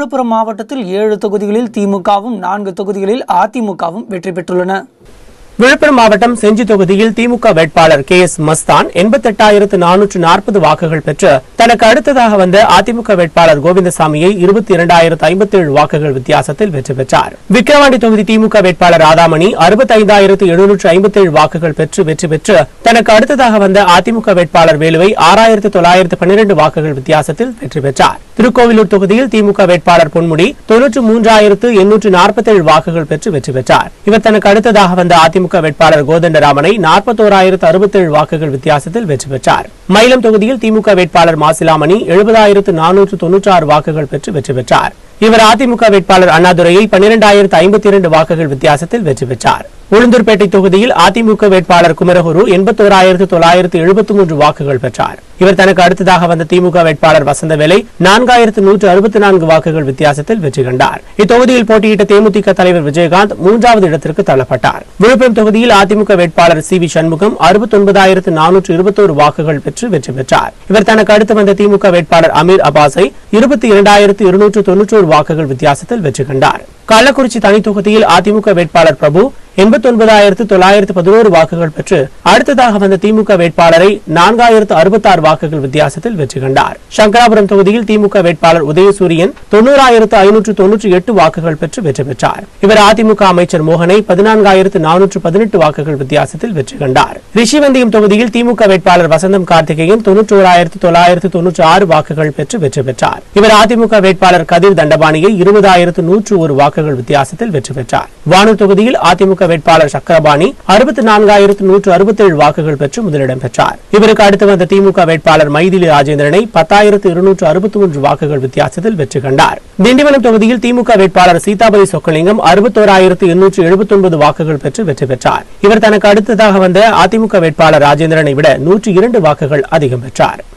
விழுப்புரம் மாவட்டத்தில் ஏழு தொகுதிகளில் திமுகவும் நான்கு தொகுதிகளில் அதிமுகவும் வெற்றி பெற்றுள்ளன விழுப்புரம் மாவட்டம் செஞ்சி தொகுதியில் திமுக வேட்பாளர் கே எஸ் மஸ்தான் எண்பத்தெட்டாயிரத்து நானூற்று நாற்பது வாக்குகள் பெற்று தனக்கு அடுத்ததாக வந்த அதிமுக வேட்பாளர் கோவிந்தசாமியை இருபத்தி இரண்டாயிரத்து ஐம்பத்தேழு வாக்குகள் வித்தியாசத்தில் வெற்றி பெற்றார் விக்கிரவாண்டி தொகுதி திமுக வேட்பாளர் ராதாமணி அறுபத்தைந்தாயிரத்து எழுநூற்று ஐம்பத்தேழு வாக்குகள் பெற்று வெற்றி பெற்று தனக்கு அடுத்ததாக வந்த அதிமுக வேட்பாளர் வேலுவை ஆறாயிரத்து தொள்ளாயிரத்து பன்னிரண்டு வாக்குகள் வித்தியாசத்தில் வெற்றி பெற்றார் திருக்கோவிலூர் தொகுதியில் திமுக வேட்பாளர் பொன்முடி தொன்னூற்று மூன்றாயிரத்து எண்ணூற்று நாற்பத்தேழு வாக்குகள் பெற்று வெற்றி பெற்றார் இவர் தனக்கு அடுத்ததாக வந்த அதிமுக வேட்பாளர் கோதண்டராமனை நாற்பத்தோராயிரத்து அறுபத்தேழு வாக்குகள் வித்தியாசத்தில் வெற்றி பெற்றார் மயிலம் தொகுதியில் திமுக வேட்பாளர் மாசிலாமணி எழுபதாயிரத்து நானூற்று தொன்னூற்றாறு வாக்குகள் பெற்று வெற்றி பெற்றார் இவர் அதிமுக வேட்பாளர் அண்ணாதுரையை பன்னிரண்டாயிரத்து ஐம்பத்தி இரண்டு வாக்குகள் வித்தியாசத்தில் வெற்றி பெற்றார் உளுந்தூர்பேட்டை தொகுதியில் அதிமுக வேட்பாளர் குமரகுரு எண்பத்தோராயிரத்து தொள்ளாயிரத்து எழுபத்தி மூன்று வாக்குகள் பெற்றார் இவர் தனக்கு அடுத்ததாக வந்த திமுக வேட்பாளர் வசந்தவேலை நான்காயிரத்து நூற்று அறுபத்தி நான்கு வாக்குகள் வித்தியாசத்தில் வெற்றி கண்டார் இத்தொகுதியில் போட்டியிட்ட தேமுதிக தலைவர் விஜயகாந்த் மூன்றாவது இடத்திற்கு தள்ளப்பட்டார் விழுப்புரம் தொகுதியில் அதிமுக வேட்பாளர் சி வி சண்முகம் அறுபத்தொன்பதாயிரத்து நானூற்று இருபத்தோரு வாக்குகள் பெற்று வெற்றி பெற்றார் இவர் தனக்கு அடுத்து வந்த திமுக வேட்பாளர் அமீர் அபாஸை இருபத்தி இரண்டாயிரத்து இருநூற்று தொன்னூற்றோரு வாக்குகள் வித்தியாசத்தில் வெற்றி கண்டார் கள்ளக்குறிச்சி தனி தொகுதியில் அதிமுக வேட்பாளர் பிரபு எண்பத்தொன்பதாயிரத்து தொள்ளாயிரத்து பதினோரு வாக்குகள் பெற்று அடுத்ததாக வந்த திமுக வேட்பாளரை நான்காயிரத்து அறுபத்தாறு வாக்குகள் வித்தியாசத்தில் வெற்றி கண்டார் சங்கராபுரம் தொகுதியில் திமுக வேட்பாளர் உதயசூரியன் தொண்ணூறாயிரத்து ஐநூற்று தொன்னூற்றி எட்டு வாக்குகள் பெற்று வெற்றி பெற்றார் இவர் அதிமுக அமைச்சர் மோகனை பதினான்காயிரத்து நானூற்று பதினெட்டு வாக்குகள் வித்தியாசத்தில் வெற்றி கண்டார் ரிஷிவந்தியம் தொகுதியில் திமுக வேட்பாளர் வசந்தம் கார்த்திகேயன் தொன்னூற்றோராயிரத்து தொள்ளாயிரத்து தொன்னூற்றி ஆறு வாக்குகள் பெற்று வெற்றி பெற்றார் இவர் அதிமுக வேட்பாளர் கதிர் தண்டபாணியை இருபதாயிரத்து நூற்று ஒரு வாக்குகள் வித்தியாசத்தில் வெற்றி பெற்றார் வானூர் தொகுதியில் அதிமுக வேட்பாளர் சக்கரபாணி அறுபத்தி நான்காயிரத்து நூற்று அறுபத்தேழு வாக்குகள் பெற்று முதலிடம் பெற்றார் இவருக்கு அடுத்து வந்த திமுக வேட்பாளர் மைதிலி ராஜேந்திரனை பத்தாயிரத்து இருநூற்று அறுபத்தி மூன்று வாக்குகள் வித்தியாசத்தில் வெற்றி கண்டார் திண்டிவனம் தொகுதியில் திமுக வேட்பாளர் சீதாபதி சொக்கலிங்கம் அறுபத்தோராயிரத்து எண்ணூற்று எழுபத்தி ஒன்பது வாக்குகள் பெற்று வெற்றி பெற்றார் இவர் தனக்கு அடுத்ததாக வந்த அதிமுக வேட்பாளர் ராஜேந்திரனை விட நூற்று இரண்டு வாக்குகள் அதிகம் பெற்றார்